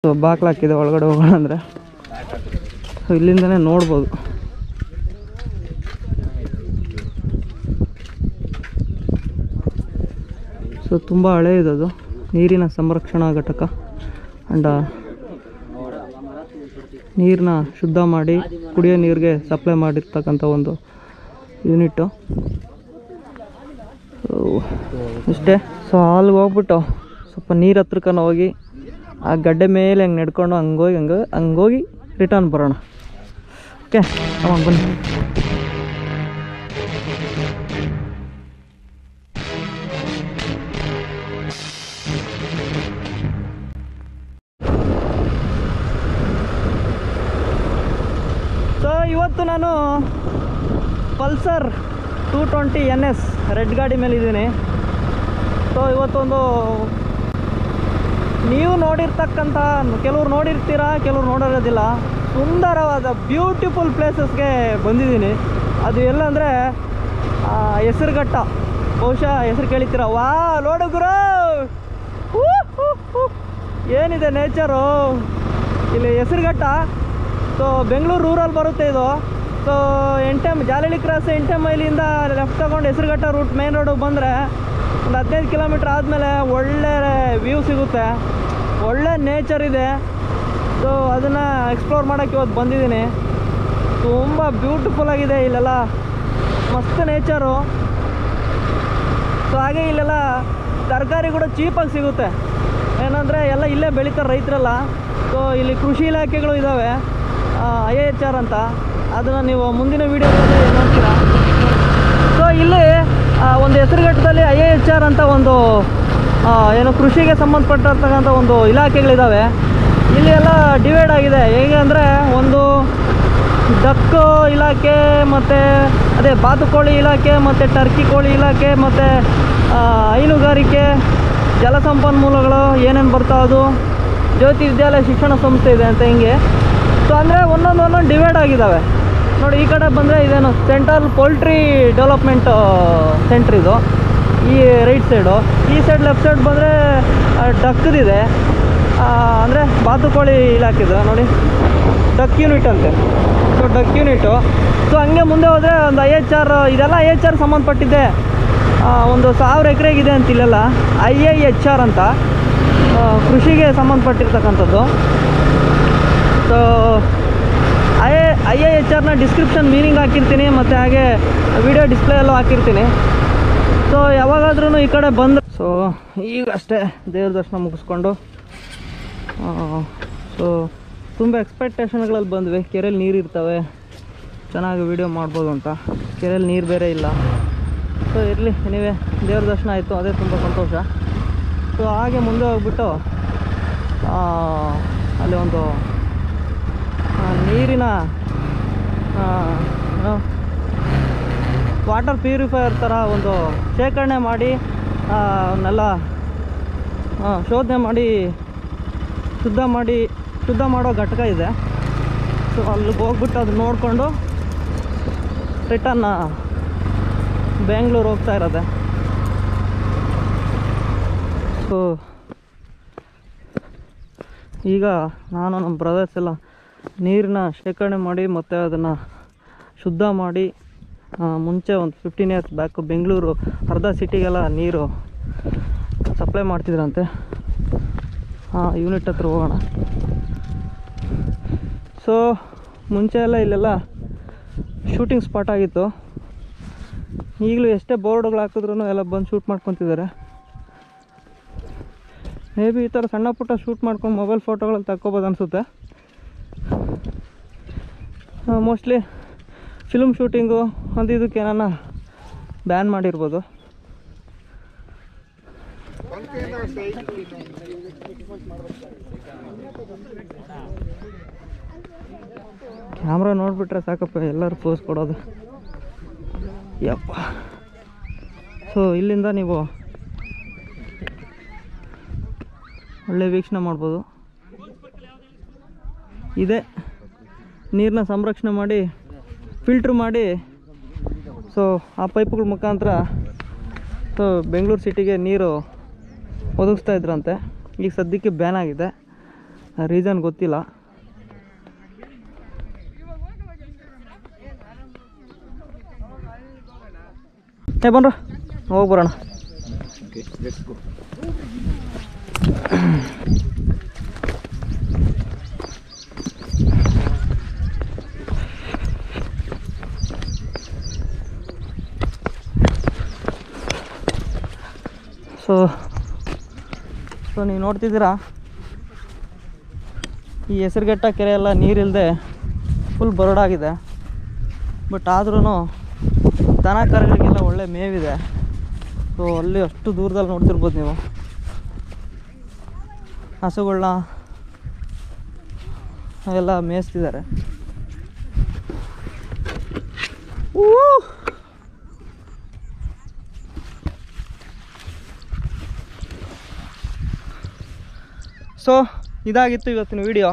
So ಬಾಕ್ಲು ಹಾಕಿದೆ ಒಳಗಡೆ ಹೋಗೋಣ ಅಂದರೆ ಸೊ ಇಲ್ಲಿಂದನೇ ನೋಡ್ಬೋದು ಸೊ ತುಂಬ ಹಳೆಯದದು ನೀರಿನ ಸಂರಕ್ಷಣಾ ಘಟಕ ಆ್ಯಂಡ್ ನೀರನ್ನ ಶುದ್ಧ ಮಾಡಿ ಕುಡಿಯೋ ನೀರಿಗೆ ಸಪ್ಲೈ ಮಾಡಿರ್ತಕ್ಕಂಥ ಒಂದು ಯೂನಿಟ್ಟು ಸೊ ಇಷ್ಟೇ ಸೊ ಅಲ್ಲಿಗೆ ಹೋಗ್ಬಿಟ್ಟು ಸ್ವಲ್ಪ ನೀರು ಹತ್ರಕ್ಕನ ಹೋಗಿ ಆ ಗಡ್ಡೆ ಮೇಲೆ ಹಂಗೆ ನಡ್ಕೊಂಡು ಹಂಗೋಗಿ ಹಂಗೆ ಹಂಗೋಗಿ ರಿಟರ್ನ್ ಬರೋಣ ಓಕೆ ಅವಾಗ ಬನ್ನಿ ಸೊ ಇವತ್ತು ನಾನು Pulsar two twenty N S red ಗಾಡಿ ಮೇಲೆ ಇದ್ದೀನಿ ಸೊ ಇವತ್ತೊಂದು ನೀವು ನೋಡಿರ್ತಕ್ಕಂಥ ಕೆಲವ್ರು ನೋಡಿರ್ತೀರಾ ಕೆಲವ್ರು ನೋಡಿರೋದಿಲ್ಲ ಸುಂದರವಾದ ಬ್ಯೂಟಿಫುಲ್ ಪ್ಲೇಸಸ್ಗೆ ಬಂದಿದ್ದೀನಿ ಅದು ಎಲ್ಲಂದರೆ ಹೆಸರುಘಟ್ಟ ಬಹುಶಃ ಹೆಸರು ಕೇಳಿತೀರ ವಾ ನೋಡು ಗುರು ಹೂ, ಹೂ, ಹೂ. ಏನಿದೆ ನೇಚರು ಇಲ್ಲಿ ಹೆಸರುಘಟ್ಟ ಸೊ ಬೆಂಗಳೂರು ರೂರಲ್ಲಿ ಬರುತ್ತೆ ಇದು ಸೊ ಎಂಟೆಮ್ ಜಾಲಹಳ್ಳಿ ಕ್ರಾಸ್ ಎಂಟೆ ಮೈಲಿಂದ ಲೆಫ್ಟ್ ತಗೊಂಡು ಹೆಸರುಘಟ್ಟ ರೂಟ್ ಮೇನ್ ರೋಡಿಗೆ ಬಂದರೆ ಒಂದು ಹದಿನೈದು ಕಿಲೋಮೀಟ್ರ್ ಆದಮೇಲೆ ಒಳ್ಳೆ ವ್ಯೂ ಸಿಗುತ್ತೆ ಒಳ್ಳೆ ನೇಚರ್ ಇದೆ ಸೊ ಅದನ್ನು ಎಕ್ಸ್ಪ್ಲೋರ್ ಮಾಡೋಕ್ಕೆ ಇವತ್ತು ಬಂದಿದ್ದೀನಿ ತುಂಬ ಬ್ಯೂಟಿಫುಲ್ ಆಗಿದೆ ಇಲ್ಲೆಲ್ಲ ಮಸ್ತ್ ನೇಚರು ಸೊ ಹಾಗೆ ಇಲ್ಲೆಲ್ಲ ತರಕಾರಿ ಕೂಡ ಚೀಪಾಗಿ ಸಿಗುತ್ತೆ ಏನಂದರೆ ಎಲ್ಲ ಇಲ್ಲೇ ಬೆಳೀತಾರೆ ರೈತರೆಲ್ಲ ಸೊ ಇಲ್ಲಿ ಕೃಷಿ ಇಲಾಖೆಗಳು ಇದ್ದಾವೆ ಐ ಎಚ್ ಆರ್ ಅಂತ ಅದನ್ನು ನೀವು ಮುಂದಿನ ವೀಡಿಯೋದಲ್ಲಿ ನೋಡ್ತೀರಾ ಸೊ ಇಲ್ಲಿ ಆ, ಒಂದು ಹೆಸರುಘಟ್ಟದಲ್ಲಿ ಐ ಎ ಎಚ್ ಆರ್ ಅಂತ ಒಂದು ಆ, ಏನು ಕೃಷಿಗೆ ಸಂಬಂಧಪಟ್ಟಿರ್ತಕ್ಕಂಥ ಒಂದು ಇಲಾಖೆಗಳಿದ್ದಾವೆ ಇಲ್ಲಿ ಎಲ್ಲ ಡಿವೈಡ್ ಆಗಿದೆ ಹೇಗೆ ಅಂದರೆ ಒಂದು ಡಕ್ ಇಲಾಖೆ ಮತ್ತು ಅದೇ ಬಾತುಕೋಳಿ ಇಲಾಖೆ ಮತ್ತು ಟರ್ಕಿ ಕೋಳಿ ಇಲಾಖೆ ಮತ್ತು ಹೈನುಗಾರಿಕೆ ಜಲಸಂಪನ್ಮೂಲಗಳು ಏನೇನು ಬರ್ತಾವದು ಜ್ಯೋತಿ ವಿದ್ಯಾಲಯ ಶಿಕ್ಷಣ ಸಂಸ್ಥೆ ಇದೆ ಅಂತ ಹಿಂಗೆ ಸೊ ಅಂದರೆ ಒಂದೊಂದು ಒಂದೊಂದು ಡಿವೈಡ್ ಆಗಿದ್ದಾವೆ ನೋಡಿ ಈ ಕಡೆ ಬಂದರೆ ಇದೇನು ಸೆಂಟ್ರಲ್ ಪೋಲ್ಟ್ರಿ ಡೆವಲಪ್ಮೆಂಟ್ ಸೆಂಟ್ರ್ ಇದು ಈ ರೈಟ್ ಸೈಡು ಈ ಸೈಡ್ ಲೆಫ್ಟ್ ಸೈಡ್ ಬಂದರೆ ಡಕ್ಕದಿದೆ ಅಂದರೆ ಬಾತುಕೋಳಿ ಇಲಾಖೆದು ನೋಡಿ ಡಕ್ ಯೂನಿಟ್ ಅಂತೆ ಸೊ ಡಕ್ ಯೂನಿಟು ಸೊ ಹಂಗೆ ಮುಂದೆ ಹೋದರೆ ಒಂದು ಐ ಎಚ್ ಆರ್ ಇದೆಲ್ಲ ಐ ಎಚ್ ಆರ್ ಸಂಬಂಧಪಟ್ಟಿದ್ದೆ ಆ, ಒಂದು ಸಾವಿರ ಎಕರೆಗಿದೆ ಅಂತ ಇಲ್ಲೆಲ್ಲ ಐ ಐ ಎಚ್ ಆರ್ ಅಂತ ಆ, ಕೃಷಿಗೆ ಸಂಬಂಧಪಟ್ಟಿರ್ತಕ್ಕಂಥದ್ದು so I I I H ಆರ್ನ ಡಿಸ್ಕ್ರಿಪ್ಷನ್ ಮೀನಿಂಗ್ ಹಾಕಿರ್ತೀನಿ ಮತ್ತು ಹಾಗೆ ವಿಡಿಯೋ ಡಿಸ್ಪ್ಲೇಯಲ್ಲೂ ಹಾಕಿರ್ತೀನಿ ಸೊ ಯಾವಾಗಾದ್ರೂ ಈ ಕಡೆ ಬಂದು ಸೊ ಈಗ ಅಷ್ಟೇ ದೇವ್ರ ದರ್ಶನ ಮುಗಿಸ್ಕೊಂಡು ಸೊ ತುಂಬ ಎಕ್ಸ್ಪೆಕ್ಟೇಷನ್ಗಳಲ್ಲಿ ಬಂದ್ವಿ ಕೆರೆಯಲ್ಲಿ ನೀರು ಇರ್ತವೆ ಚೆನ್ನಾಗಿ ವಿಡಿಯೋ ಮಾಡ್ಬೋದು ಅಂತ ಕೆರೆಯಲ್ಲಿ ನೀರು ಬೇರೆ ಇಲ್ಲ ಸೊ ಇರಲಿ ನೀವೇ ದೇವ್ರ ದರ್ಶನ ಆಯಿತು ಅದೇ ತುಂಬ ಸಂತೋಷ ಸೊ ಹಾಗೆ ಮುಂದೆ ಹೋಗ್ಬಿಟ್ಟು ಆ, ಅಲ್ಲಿ ಒಂದು ಆ, ನೀರಿನ ವಾಟರ್ ಪ್ಯೂರಿಫೈಯರ್ ಥರ ಒಂದು ಶೇಖರಣೆ ಮಾಡಿ ಆ, ಅವನ್ನೆಲ್ಲ ಆ, ಶೋಧನೆ ಮಾಡಿ ಶುದ್ಧ ಮಾಡಿ ಶುದ್ಧ ಮಾಡೋ ಘಟಕ ಇದೆ ಸೊ ಅಲ್ಲಿಗೆ ಹೋಗ್ಬಿಟ್ಟು ಅದು ನೋಡಿಕೊಂಡು ರಿಟರ್ನ್ ಬೆಂಗಳೂರು ಹೋಗ್ತಾ ಇರೋದೆ ಸೊ ಈಗ ನಾನು ನಮ್ಮ ಬ್ರದರ್ಸ್ ಎಲ್ಲ ನೀರನ್ನ ಶೇಖರಣೆ ಮಾಡಿ ಮತ್ತು ಅದನ್ನು ಶುದ್ಧ ಮಾಡಿ ಆ, ಮುಂಚೆ ಒಂದು ಫಿಫ್ಟೀನ್ ಇಯರ್ಸ್ ಬ್ಯಾಕು ಬೆಂಗಳೂರು ಅರ್ಧ ಸಿಟಿಗೆಲ್ಲ ನೀರು ಸಪ್ಲೈ ಮಾಡ್ತಿದ್ರಂತೆ ಹಾಂ ಯೂನಿಟ್ ಹತ್ರ ಹೋಗೋಣ ಸೊ ಮುಂಚೆ ಎಲ್ಲ ಇಲ್ಲೆಲ್ಲ ಶೂಟಿಂಗ್ ಸ್ಪಾಟ್ ಆಗಿತ್ತು ಈಗಲೂ ಎಷ್ಟೇ ಬೋರ್ಡ್ಗಳು ಹಾಕಿದ್ರು ಎಲ್ಲ ಬಂದು ಶೂಟ್ ಮಾಡ್ಕೊತಿದ್ದಾರೆ ಮೇ ಬಿ ಈ ಥರ ಸಣ್ಣ ಪುಟ್ಟ ಶೂಟ್ ಮಾಡ್ಕೊಂಡು ಮೊಬೈಲ್ ಫೋಟೋಗಳಲ್ಲಿ ತಕ್ಕೋಬೋದು ಅನಿಸುತ್ತೆ ಮೋಸ್ಟ್ಲಿ ಫಿಲ್ಮ್ ಶೂಟಿಂಗು ಅದು ಇದಕ್ಕೆ ಏನಾನ ಬ್ಯಾನ್ ಮಾಡಿರ್ಬೋದು ಕ್ಯಾಮ್ರಾ ನೋಡಿಬಿಟ್ರೆ ಸಾಕಪ್ಪ ಎಲ್ಲರೂ ಪೋಸ್ ಕೊಡೋದು ಯಪ್ಪ ಸೊ ಇಲ್ಲಿಂದ ನೀವು ಒಳ್ಳೆ ವೀಕ್ಷಣೆ ಮಾಡ್ಬೋದು ಇದೆ ನೀರನ್ನ ಸಂರಕ್ಷಣೆ ಮಾಡಿ ಫಿಲ್ಟ್ರ್ ಮಾಡಿ ಸೊ ಆ ಪೈಪ್ಗಳ ಮುಖಾಂತರ ಸೊ ಬೆಂಗಳೂರು ಸಿಟಿಗೆ ನೀರು ಒದಗಿಸ್ತಾ ಇದ್ರಂತೆ ಈಗ ಸದ್ಯಕ್ಕೆ ಬ್ಯಾನ್ ಆಗಿದೆ ರೀಸನ್ ಗೊತ್ತಿಲ್ಲ ಏ ಬನ್ರ ಹೋಗಿ ಬರೋಣ ಸೊ ಸೊ ನೀವು ನೋಡ್ತಿದ್ದೀರಾ ಈ ಹೆಸರುಘಟ್ಟ ಕೆರೆ ಎಲ್ಲ ನೀರಿಲ್ಲದೆ ಫುಲ್ ಬರಡಾಗಿದೆ ಬಟ್ ಆದ್ರೂ ದನ ಕರುಗಳಿಗೆಲ್ಲ ಒಳ್ಳೆ ಮೇವಿದೆ ಸೊ ಅಲ್ಲಿ ಅಷ್ಟು ದೂರದಲ್ಲಿ ನೋಡ್ತಿರ್ಬೋದು ನೀವು ಹಸುಗಳನ್ನ ಅವೆಲ್ಲ ಮೇಯಿಸ್ತಿದ್ದಾರೆ ಊ! ಸೊ ಇದಾಗಿತ್ತು ಇವತ್ತಿನ ವಿಡಿಯೋ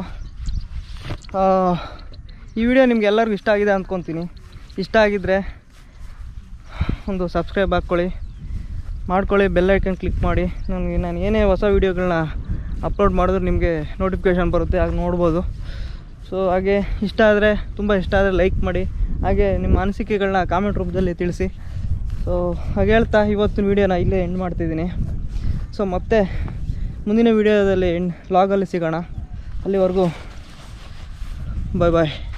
ಈ ವಿಡಿಯೋ ನಿಮ್ಗೆ ಎಲ್ಲರಿಗೂ ಇಷ್ಟ ಆಗಿದೆ ಅಂದ್ಕೊತೀನಿ ಇಷ್ಟ ಆಗಿದ್ದರೆ ಒಂದು ಸಬ್ಸ್ಕ್ರೈಬ್ ಹಾಕ್ಕೊಳ್ಳಿ ಮಾಡ್ಕೊಳ್ಳಿ ಬೆಲ್ ಐಕನ್ ಕ್ಲಿಕ್ ಮಾಡಿ ನನಗೆ ನಾನು ಏನೇ ಹೊಸ ವೀಡಿಯೋಗಳನ್ನ ಅಪ್ಲೋಡ್ ಮಾಡಿದ್ರೆ ನಿಮಗೆ ನೋಟಿಫಿಕೇಷನ್ ಬರುತ್ತೆ ಆಗ ನೋಡ್ಬೋದು ಸೊ ಹಾಗೆ ಇಷ್ಟ ಆದರೆ ತುಂಬ ಇಷ್ಟ ಆದರೆ ಲೈಕ್ ಮಾಡಿ ಹಾಗೆ ನಿಮ್ಮ ಅನಿಸಿಕೆಗಳನ್ನ ಕಾಮೆಂಟ್ ರೂಪದಲ್ಲಿ ತಿಳಿಸಿ ಸೊ ಹಾಗೆ ಹೇಳ್ತಾ ಇವತ್ತಿನ ವೀಡಿಯೋನ ಇಲ್ಲೇ ಎಂಡ್ ಮಾಡ್ತಿದ್ದೀನಿ ಸೊ ಮತ್ತೆ ಮುಂದಿನ ವೀಡಿಯೋದಲ್ಲಿ ಎಂಡ್ ಲಾಗಲ್ಲಿ ಸಿಗೋಣ ಅಲ್ಲಿವರೆಗೂ ಬಾಯ್ ಬಾಯ್